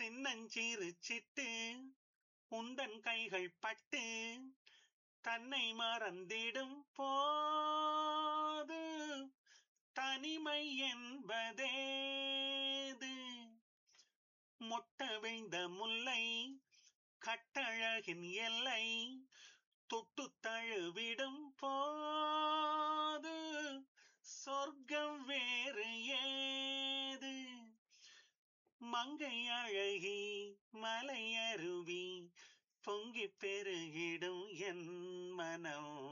சின்னஞ்சிறு சிட்டு உந்தன் கைகள் பட்டு தன்னை மறந்திடும் போது தனிமை என்பதேது மொட்ட வைந்த முல்லை கட்டழகின் எல்லை தொட்டு தழுவிடும் போது சொர்க்கம் வேறு ஏது மங்கை அழகி மலையருவி பொங்கி பெருகிடும் என் மனம்